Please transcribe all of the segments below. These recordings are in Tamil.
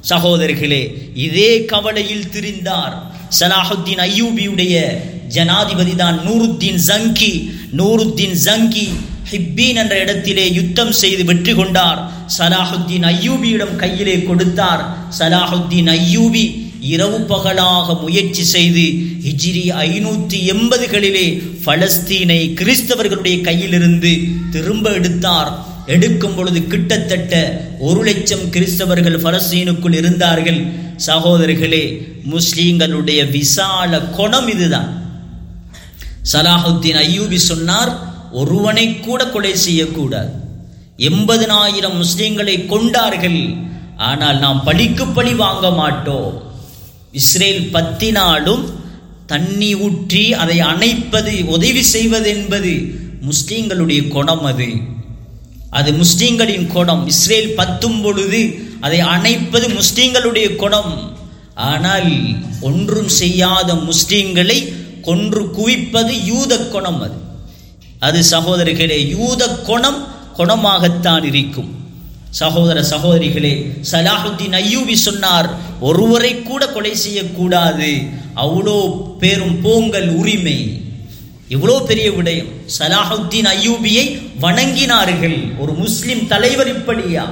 சகோதரர்களே இதே கவலையில் திரிந்தார் சலாஹுத்தீன் ஐயூபியுடைய ஜனாதிபதி தான் நூருத்தீன் ஜங்கி நூருத்தீன் ஜங்கி ஹிப்பீன் என்ற இடத்திலே யுத்தம் செய்து வெற்றி கொண்டார் சலாஹுத்தீன் ஐயூபியிடம் கையிலே கொடுத்தார் சலாஹுத்தீன் ஐயூபி இரவு பகலாக முயற்சி செய்து ஹிஜ்ரி ஐநூற்றி எண்பதுகளிலே பலஸ்தீனை கிறிஸ்தவர்களுடைய கையிலிருந்து திரும்ப எடுத்தார் எடுக்கும் பொழுது கிட்டத்தட்ட ஒரு லட்சம் கிறிஸ்தவர்கள் பலஸ்தீனுக்குள் இருந்தார்கள் சகோதரர்களே முஸ்லீம்களுடைய விசால குணம் இதுதான் சலாஹுத்தீன் ஐயூபி சொன்னார் ஒருவனை கூட கொலை செய்யக்கூடாது எண்பதனாயிரம் முஸ்லீம்களை கொண்டார்கள் ஆனால் நாம் பழிக்கு பழி வாங்க மாட்டோம் இஸ்ரேல் பத்தினாலும் தண்ணி ஊற்றி அதை அணைப்பது உதவி செய்வது என்பது முஸ்லீம்களுடைய குணம் அது அது முஸ்லீம்களின் குணம் இஸ்ரேல் பத்தும் பொழுது அதை அணைப்பது முஸ்லீம்களுடைய குணம் ஆனால் ஒன்றும் செய்யாத முஸ்லீம்களை கொன்று குவிப்பது யூத குணம் அது அது சகோதரர்களே யூத குணம் குணமாகத்தான் இருக்கும் சகோதர சகோதரிகளே சலாஹுத்தீன் ஐயூபி சொன்னார் ஒருவரை கூட கொலை செய்யக்கூடாது அவ்வளோ பேரும் போங்கல் உரிமை இவ்வளோ பெரிய விடயம் சலாஹுத்தீன் ஐயூபியை வணங்கினார்கள் ஒரு முஸ்லிம் தலைவர் இப்படியா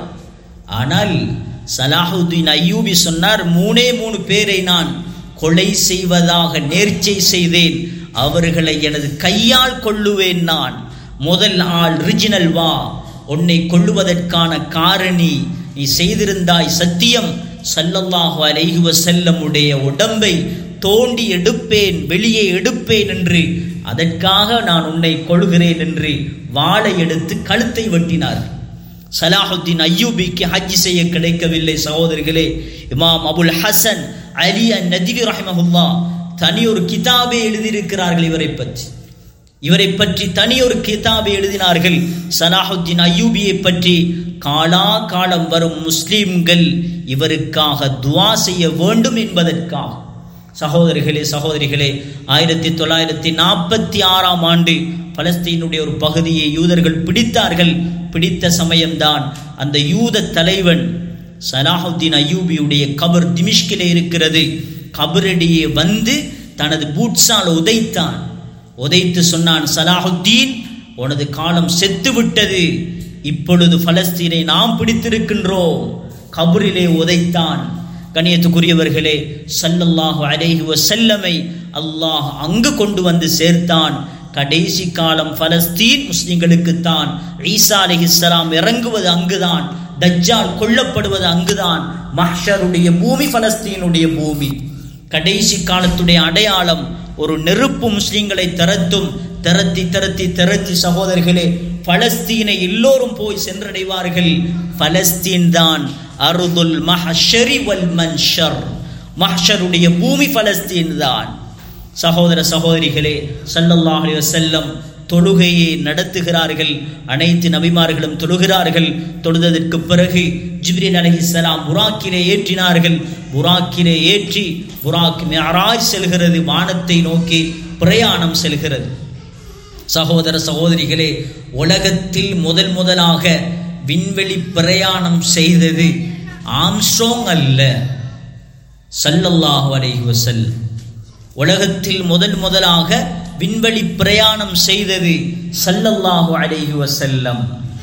ஆனால் சலாஹுத்தீன் ஐயூபி சொன்னார் மூணே மூணு பேரை நான் கொலை செய்வதாக நேர்ச்சை செய்தேன் அவர்களை எனது கையால் கொள்ளுவேன் நான் முதல் ஆள் ரிஜினல் வா உன்னை கொள்ளுவதற்கான காரணி நீ செய்திருந்தாய் சத்தியம் சல்லல்லாஹு அலைஹி வஸல்லமுடைய உடம்பை தோண்டி எடுப்பேன் வெளியே எடுப்பேன் என்று அதற்காக நான் உன்னை கொள்கிறேன் என்று வாளை எடுத்து கழுத்தை வெட்டினார் சலாஹுத்தீன் ஐயூபிக்கு ஹஜ் செய்ய கிடைக்கவில்லை சகோதரிகளே இமாம் அபுல் ஹசன் அலி அன் நதிவி ரஹமஹுல்லா தனி ஒரு கிதாபை எழுதியிருக்கிறார்கள் இவரை பற்றி இவரை பற்றி தனி ஒரு கிதாபை எழுதினார்கள் சலாஹுத்தீன் ஐயூபியை பற்றி காலா காலம் வரும் முஸ்லிம்கள் இவருக்காக துவா செய்ய வேண்டும் என்பதற்காக சகோதரிகளே சகோதரிகளே ஆயிரத்தி தொள்ளாயிரத்தி நாற்பத்தி ஆறாம் ஆண்டு பலஸ்தீனுடைய ஒரு பகுதியை யூதர்கள் பிடித்தார்கள் பிடித்த சமயம்தான் அந்த யூத தலைவன் சலாஹுத்தீன் ஐயூபியுடைய கபர் திமிஷ்கிலே இருக்கிறது கபரடியே வந்து தனது பூட்ஸால் உதைத்தான் உதைத்து சொன்னான் சலாஹுத்தீன் உனது காலம் செத்து விட்டது இப்பொழுது பலஸ்தீனை நாம் பிடித்திருக்கின்றோம் கபரிலே உதைத்தான் கணியத்துக்குரியவர்களே சல்லல்லாஹு அலைஹி வஸல்லமை அல்லாஹ் அங்கு கொண்டு வந்து சேர்த்தான் கடைசி காலம் பலஸ்தீன் முஸ்லிம்களுக்குத்தான் ஈசா அலிஹிஸ்ஸலாம் இறங்குவது அங்குதான் தஜ்ஜால் கொல்லப்படுவது அங்குதான் மஹ்ஷருடைய பூமி பலஸ்தீனுடைய பூமி கடைசி காலத்துடைய அடையாளம் ஒரு நெருப்பு முஸ்லிம்களை திரத்தும் திரத்தி திரத்தி திரத்தி சகோதரர்களே பலஸ்தீனை எல்லோரும் போய் சென்றடைவார்கள் பலஸ்தீன் தான் அருதுல் மஹஷரி வல் மன்ஷர் மஹ்ஷருடைய பூமி பலஸ்தீன் தான் சகோதர சகோதரிகளே சல்லல்லாஹு அலைஹி வஸல்லம் தொழுகையை நடத்துகிறார்கள் அனைத்து நபிமார்களும் தொழுகிறார்கள் தொழுததற்கு பிறகு ஜிப்ரீல் அலைஹிஸ்ஸலாம் புராக்கிலே ஏற்றினார்கள் புராக்கிலே ஏற்றி புராக் மிஅராஜ் செல்கிறது வானத்தை நோக்கி பிரயாணம் செல்கிறது சகோதர சகோதரிகளே உலகத்தில் முதல் முதலாக விண்வெளி பிரயாணம் செய்தது ஆம்ஸ்ட்ரோங் அல்ல சல்லல்லாஹு அலைஹி வஸல்லம் உலகத்தில் முதல் முதலாக விண்வெளி பிரயாணம் செய்தது சல்லல்லாஹு அலைஹி வஸல்லம்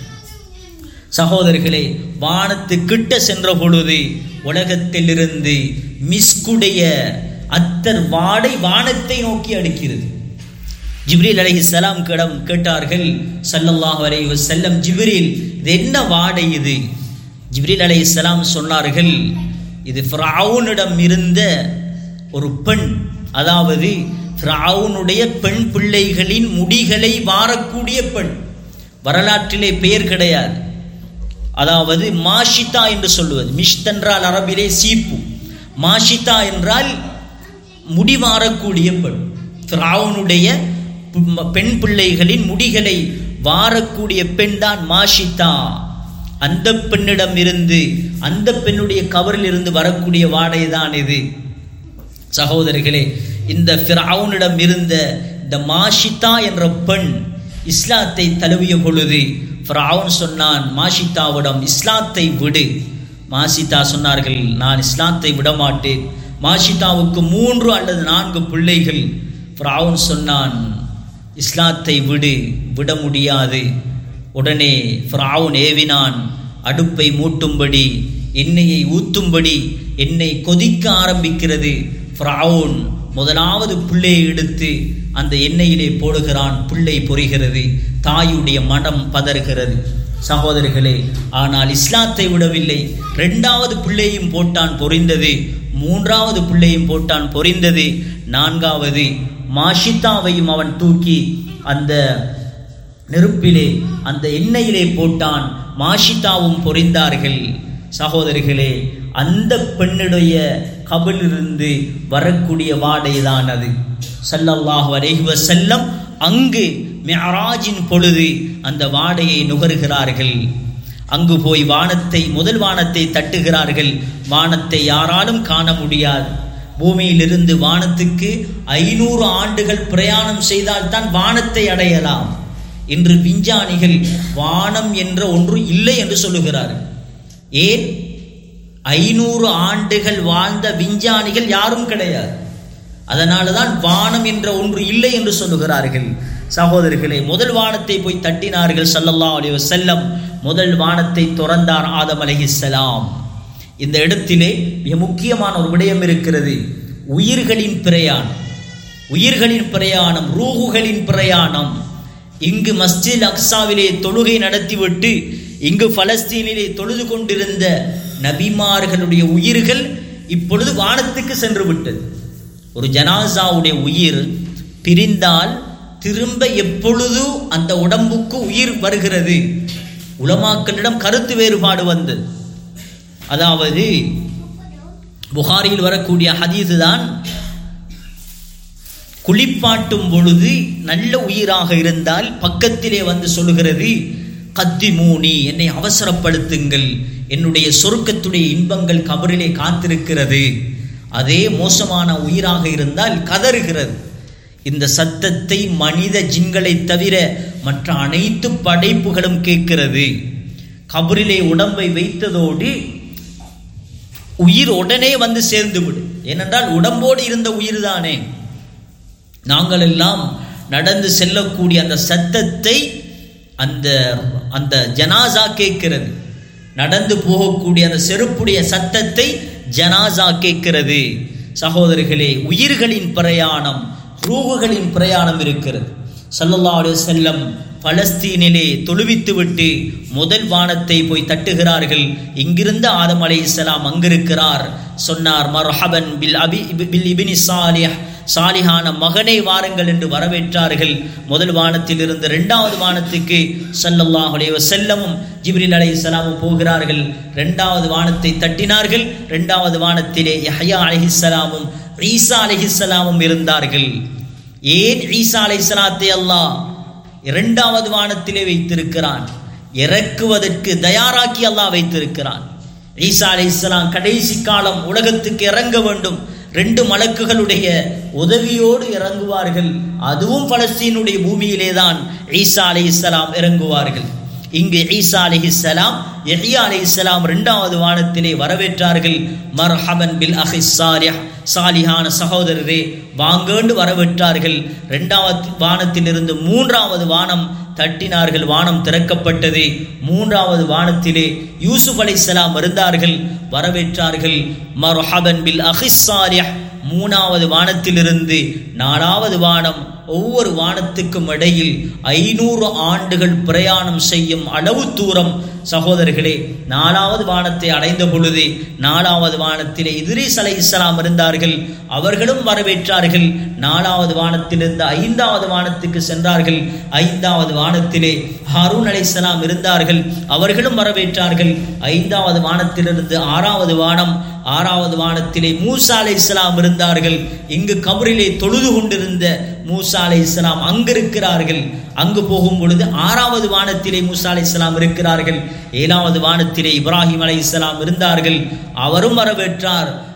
சகோதரர்களே வானத்து கிட்ட சென்ற பொழுது உலகத்திலிருந்து மிஸ்குடைய அத்தர் வாடை வானத்தை நோக்கி அடிக்கிறது ஜிப்ரீல் அலைஹி சலாம் கிடம் கேட்டார்கள் சல்லல்லாஹு அலைஹி வஸல்லம் ஜிப்ரீல் இது என்ன வாடை இது ஜிப்ரீல் அலைஹி சலாம் சொன்னார்கள் இது ஃபிரௌனிடம் இருந்த ஒரு பெண் அதாவது ஃபிரௌனுடைய பெண் பிள்ளைகளின் முடிகளை வாரக்கூடிய பெண் வரலாற்றிலே பெயர் கிடையாது அதாவது மாஷிதா என்று சொல்லுவது மிஷ்த் என்றால் அரபிலே சீப்பு மாஷிதா என்றால் முடிவாரக்கூடிய பெண் ஃபிரௌனுடைய பெண் பிள்ளைகளின் முடிகளை வாரக்கூடிய பெண் தான் மாஷிதா அந்த பெண்ணிடம் இருந்து அந்த பெண்ணுடைய கவரில் இருந்து வரக்கூடிய வாடை தான் இது சகோதரர்களே இந்த ஃபிரௌனிடம் இருந்த இந்த மாஷிதா என்ற பெண் இஸ்லாத்தை தழுவிய பொழுது ஃபிரௌன் சொன்னான் மாஷிதாவிடம் இஸ்லாத்தை விடு மாசிதா சொன்னார்கள் நான் இஸ்லாத்தை விடமாட்டேன் மாஷிதாவுக்கு மூன்று அல்லது நான்கு பிள்ளைகள் ஃபிரௌன் சொன்னான் இஸ்லாத்தை விடு விட முடியாது உடனே ஃபிரௌன் ஏவினான் அடுப்பை மூட்டும்படி எண்ணெயை ஊத்தும்படி எண்ணெய் கொதிக்க ஆரம்பிக்கிறது ஃபிரௌன் முதலாவது பிள்ளையை எடுத்து அந்த எண்ணெயிலே போடுகிறான் பிள்ளை பொரிகிறது தாயுடைய மனம் பதறுகிறது சகோதரர்களே ஆனால் இஸ்லாத்தை விடவில்லை ரெண்டாவது பிள்ளையும் போட்டான் பொரிந்தது மூன்றாவது பிள்ளையும் போட்டான் பொரிந்தது நான்காவது மாஷித்தாவையும் அவன் தூக்கி அந்த நெருப்பிலே அந்த எண்ணெயிலே போட்டான் மாஷிதாவும் பொரிந்தார்கள் சகோதரிகளே அந்த பெண்ணுடைய கபிலிருந்து வரக்கூடிய வாடைதான் அது சல்லல்லாஹு அலைஹி வஸல்லம் அங்கு மிஅராஜின் பொழுது அந்த வாடையை நுகர்கிறார்கள் அங்கு போய் வானத்தை முதல் வானத்தை தட்டுகிறார்கள் வானத்தை யாராலும் காண முடியாது பூமியிலிருந்து வானத்துக்கு ஐநூறு ஆண்டுகள் பிரயாணம் செய்தால்தான் வானத்தை அடையலாம் இன்று விஞ்ஞானிகள் வானம் என்ற ஒன்று இல்லை என்று சொல்லுகிறார்கள் ஏன் ஐநூறு ஆண்டுகள் வாழ்ந்த விஞ்ஞானிகள் யாரும் கிடையாது அதனால தான் வானம் என்ற ஒன்று இல்லை என்று சொல்லுகிறார்கள் சகோதரர்களே முதல் வானத்தை போய் தட்டினார்கள் சல்லல்லா அலி வசல்லம் முதல் வானத்தை துறந்தார் ஆதம் அலைஹிஸ்ஸலாம் இந்த இடத்திலே மிக முக்கியமான ஒரு விடயம் இருக்கிறது உயிர்களின் பிரயாணம் உயிர்களின் பிரயாணம் ரூகுகளின் பிரயாணம் இங்கு மஸ்ஜித் அக்ஸாவிலே தொழுகை நடத்திவிட்டு இங்கு பலஸ்தீனிலே தொழுது கொண்டிருந்த நபிமார்களுடைய உயிர்கள் இப்பொழுது வானத்துக்கு சென்று விட்டது ஒரு ஜனாசாவுடைய உயிர் பிரிந்தால் திரும்ப எப்பொழுது அந்த உடம்புக்கு உயிர் வருகிறது உலமாக்களிடம் கருத்து வேறுபாடு வந்தது அதாவது புகாரியில் வரக்கூடிய ஹதீது தான் குளிப்பாட்டும் பொழுது நல்ல உயிராக இருந்தால் பக்கத்திலே வந்து சொல்லுகிறது கத்தி மூனி என்னை அவசரப்படுத்துங்கள் என்னுடைய சொருக்கத்துடைய இன்பங்கள் கபரிலே காத்திருக்கிறது அதே மோசமான உயிராக இருந்தால் கதறுகிறது இந்த சத்தத்தை மனித ஜின்களை தவிர மற்ற அனைத்து படைப்புகளும் கேட்கிறது கபரிலே உடம்பை வைத்ததோடு உயிர் உடனே வந்து சேர்ந்து விடும் ஏனென்றால் உடம்போடு இருந்த உயிர் தானே நாங்கள் எல்லாம் நடந்து செல்லக்கூடிய அந்த சத்தத்தை அந்த அந்த ஜனாசா கேட்கிறது நடந்து போகக்கூடிய அந்த செருப்புடைய சத்தத்தை ஜனாசா கேட்கிறது சகோதரிகளே உயிர்களின் பிரயாணம் ரூகுகளின் பிரயாணம் இருக்கிறது சல்லல்லா அலைஹி செல்லம் பலஸ்தீனிலே தொழுவித்துவிட்டு முதல் வானத்தை போய் தட்டுகிறார்கள் இங்கிருந்து ஆதம் அலை இஸ்லாம் அங்கிருக்கிறார் சொன்னார் மர்ஹபன் பில் அபி பில் இபினி சாலிஹ் சாலிஹான மகனை வாருங்கள் என்று வரவேற்றார்கள் முதல் வானத்தில் இருந்து இரண்டாவது வானத்துக்கு சல்லல்லாஹ் அலைஹி வஸல்லமும் ஜிப்ரில் அலைஹிஸ்ஸலாமும் போகிறார்கள் இரண்டாவது வானத்தை தட்டினார்கள் இரண்டாவது வானத்திலே யஹ்யா அலைஹிஸ்ஸலாமும் ஈசா அலைஹிஸ்ஸலாமும் இருந்தார்கள் ஏன் ஈசா அலைஹிஸ்ஸலாத்தை அல்லாஹ் இரண்டாவது வானத்திலே வைத்திருக்கிறான் இறக்குவதற்கு தயாராக்கி அல்லாஹ் வைத்திருக்கிறான் ஈசா அலைஹிஸ்ஸலாம் கடைசி காலம் உலகத்துக்கு இறங்க வேண்டும் ரெண்டு மலக்குகளுடைய உதவியோடு இறங்குவார்கள் அதுவும் பலஸ்தீனுடைய பூமியிலே தான் ஈசா அலி இஸ்லாம் இறங்குவார்கள் இங்கு ஈசா அலி இஸ்லாம் எஹியா அலி இஸ்லாம் இரண்டாவது வானத்திலே வரவேற்றார்கள் மர்ஹபன் பில் அஹி சாலிஹ் சாலிஹான சகோதரரே வாங்கேண்டு வரவேற்றார்கள் இரண்டாவது வானத்திலிருந்து மூன்றாவது வானம் தட்டினார்கள் வானம் திறக்கப்பட்டது மூன்றாவது வானத்திலே யூசுப் அலைஹிஸ்ஸலாம் இருந்தார்கள் வரவேற்றார்கள் மர்ஹபன் பில் அஹிஸ்ஸாலிஹ் மூணாவது வானத்திலிருந்து நாலாவது வானம் ஒவ்வொரு வானத்துக்கும் இடையில் ஐநூறு ஆண்டுகள் பிரயாணம் செய்யும் அளவு தூரம் சகோதரர்களே நாலாவது வானத்தை அடைந்த பொழுது நாலாவது வானத்திலே இதிரீஸ் அலை இஸ்லாம் இருந்தார்கள் அவர்களும் வரவேற்றார்கள் நாலாவது வானத்திலிருந்து ஐந்தாவது வானத்துக்கு சென்றார்கள் ஐந்தாவது வானத்திலே ஹாரூன் அலை இஸ்லாம் இருந்தார்கள் அவர்களும் வரவேற்றார்கள் ஐந்தாவது வானத்திலிருந்து ஆறாவது வானம் ஆறாவது வானத்திலே மூசா அலை இஸ்லாம் இருந்தார்கள் இங்கு கபரிலே தொழுது கொண்டிருந்த மூசா அலை இஸ்லாம் அங்கு இருக்கிறார்கள் அங்கு போகும் பொழுது ஆறாவது வானத்திலே மூசா அலை இஸ்லாம் இருக்கிறார்கள் ஏழாவது வானத்திலே இப்ராஹிம் அலை இஸ்லாம் இருந்தார்கள் அவரும் வரவேற்றார்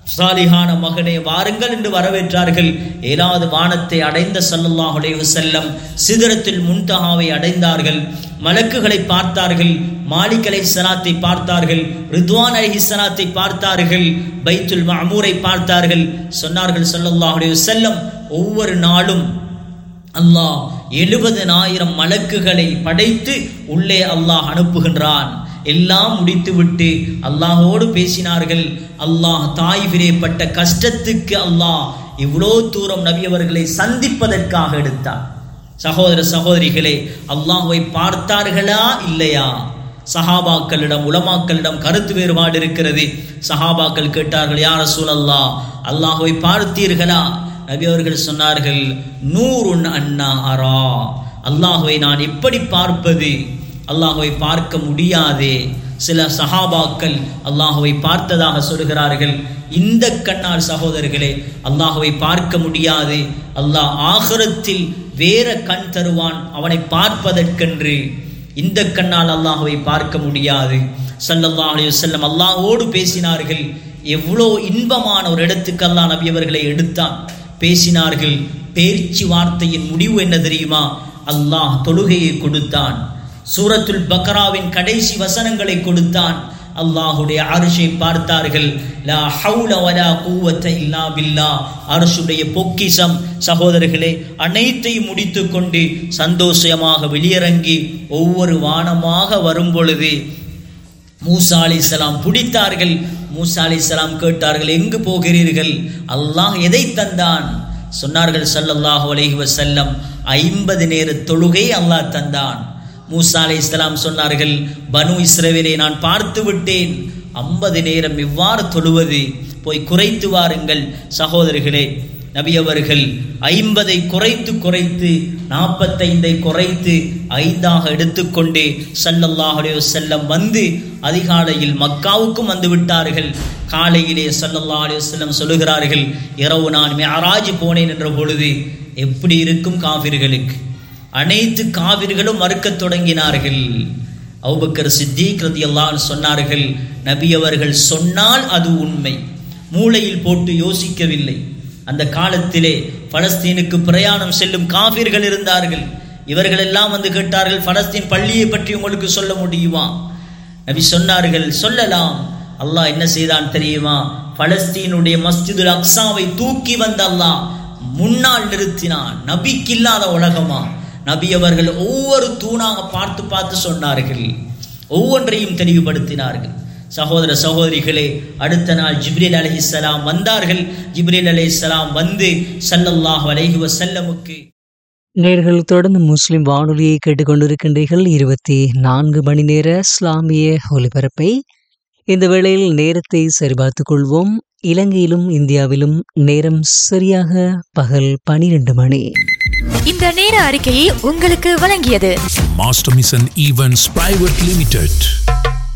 சாலிஹான மகனே வாருங்கள் என்று வரவேற்றார்கள் ஏழாவது வானத்தை அடைந்த ஸல்லல்லாஹு அலைஹி வஸல்லம் சிதறத்தில் முன்தஹாவை அடைந்தார்கள் மலக்குகளை பார்த்தார்கள் மாலிக் அலை சலாத்தை பார்த்தார்கள் ரித்வான் அலி சலாத்தை பார்த்தார்கள் பைத்துல் மஅமூரை பார்த்தார்கள் சொன்னார்கள் ஸல்லல்லாஹு அலைஹி வஸல்லம் ஒவ்வொரு நாளும் அல்லாஹ் எழுபதனாயிரம் மலக்குகளை படைத்து உள்ளே அல்லாஹ் அனுப்புகின்றான் எல்லாம் முடித்துவிட்டு அல்லாஹோடு பேசினார்கள் அல்லாஹ் தாய்விரே பட்ட கஷ்டத்துக்கு அல்லாஹ் இவ்வளோ தூரம் நபி அவர்களை சந்திப்பதற்காக எடுத்தார் சகோதர சகோதரிகளே அல்லாஹ்வை பார்த்தார்களா இல்லையா சஹாபாக்களிடம் உலமாக்களிடம் கருத்து வேறுபாடு இருக்கிறது சஹாபாக்கள் கேட்டார்கள் யார் ரசூலல்லா அல்லாஹ்வை பார்த்தீர்களா நபி அவர்கள் சொன்னார்கள் நூறுன் அண்ணா அரா அல்லாஹ்வை நான் எப்படி பார்ப்பது அல்லாஹ்வை பார்க்க முடியாதே சில சஹாபாக்கள் அல்லாஹ்வை பார்த்ததாக சொல்கிறார்கள் இந்த கண்ணால் சகோதரர்களே அல்லாஹ்வை பார்க்க முடியாது அல்லாஹ் ஆகரத்தில் வேற கண் தருவான் அவனை பார்ப்பதற்கென்று இந்த கண்ணால் அல்லாஹ்வை பார்க்க முடியாது ஸல்லல்லாஹு அலைஹி வஸல்லம் அல்லாஹ்வோடு பேசினார்கள் எவ்வளோ இன்பமான ஒரு இடத்துக்கு அல்லாஹ் நபி அவர்களை எடுத்தான் பேசினார்கள் பேச்சு வார்த்தையின் முடிவு என்ன தெரியுமா அல்லாஹ் தொழுகையை கொடுத்தான் சூரத்துல் பக்ராவின் கடைசி வசனங்களை கொடுத்தான் அல்லாஹுடைய அரிசை பார்த்தார்கள் லா ஹவுல வலா கூவத்த இல்லா பில்லா அரசுடைய பொக்கிசம் சகோதரர்களே அனைத்தையும் முடித்துக்கொண்டு சந்தோஷமாக வெளியிறங்கி ஒவ்வொரு வானமாக வரும் பொழுது மூசா அலிஸ்லாம் பிடித்தார்கள் மூசா அலிஸ்லாம் கேட்டார்கள் எங்கு போகிறீர்கள் அல்லாஹ் எதை தந்தான் சொன்னார்கள் ஸல்லல்லாஹு அலைஹி வஸல்லம் ஐம்பது நேர தொழுகை அல்லாஹ் தந்தான் மூசா அலை இஸ்லாம் சொன்னார்கள் பனு இஸ்ரவேலை நான் பார்த்து விட்டேன் ஐம்பது நேரம் இவ்வாறு தொழுவது போய் குறைத்து வாருங்கள் சகோதரர்களே நபி அவர்கள் ஐம்பதை குறைத்து குறைத்து நாற்பத்தைந்தை குறைத்து ஐந்தாக எடுத்துக்கொண்டு ஸல்லல்லாஹு அலைஹி வஸல்லம் வந்து அதிகாலையில் மக்காவுக்கும் வந்து விட்டார்கள் காலையிலே ஸல்லல்லாஹு அலைஹி வஸல்லம் சொல்லுகிறார்கள் இரவு நான் மிஅராஜ் போனேன் என்ற பொழுது எப்படி இருக்கும் காபிர்களுக்கு அனைத்து காவிர்களும் மறுக்கத் தொடங்கினார்கள் அவுபக்கர் சித்திக் ரதியல்லாஹு சொன்னார்கள் நபி அவர்கள் சொன்னால் அது உண்மை மூளையில் போட்டு யோசிக்கவில்லை அந்த காலத்திலே பலஸ்தீனுக்கு பிரயாணம் செல்லும் காபிர்கள் இருந்தார்கள் இவர்கள் எல்லாம் வந்து கேட்டார்கள் பலஸ்தீன் பள்ளியை பற்றி உங்களுக்கு சொல்ல முடியுமா நபி சொன்னார்கள் சொல்லலாம் அல்லாஹ் என்ன செய்தான் தெரியுமா பலஸ்தீனுடைய மஸ்ஜிதுல் அக்ஸாவை தூக்கி வந்த அல்லாஹ் முன்னால் நிறுத்தினான் நபிக்கு இல்லாத உலகமா நபி அவர்கள் ஒவ்வொரு தூணாக பார்த்து பார்த்து சொன்னார்கள் ஒவ்வொன்றையும் தெளிவுபடுத்தினார்கள் சகோதர சகோதரிகளே அடுத்த நாள் ஜிப்ரீல் அலைஹிஸ்ஸலாம் வந்தார்கள் ஜிப்ரீல் அலைஹிஸ்ஸலாம் வந்து ஸல்லல்லாஹு அலைஹி வஸல்லமுக்கு நேர்கள் தொடர்ந்து முஸ்லிம் வானொலியை கேட்டுக்கொண்டிருக்கின்றீர்கள் இருபத்தி நான்கு மணி நேர இஸ்லாமிய ஒலிபரப்பை இந்த வேளையில் நேரத்தை சரிபார்த்துக் கொள்வோம் இலங்கையிலும் இந்தியாவிலும் நேரம் சரியாக பகல் பனிரெண்டு மணி இந்த நேர அறிக்கையை உங்களுக்கு வழங்கியது Master Mission Events Private Limited.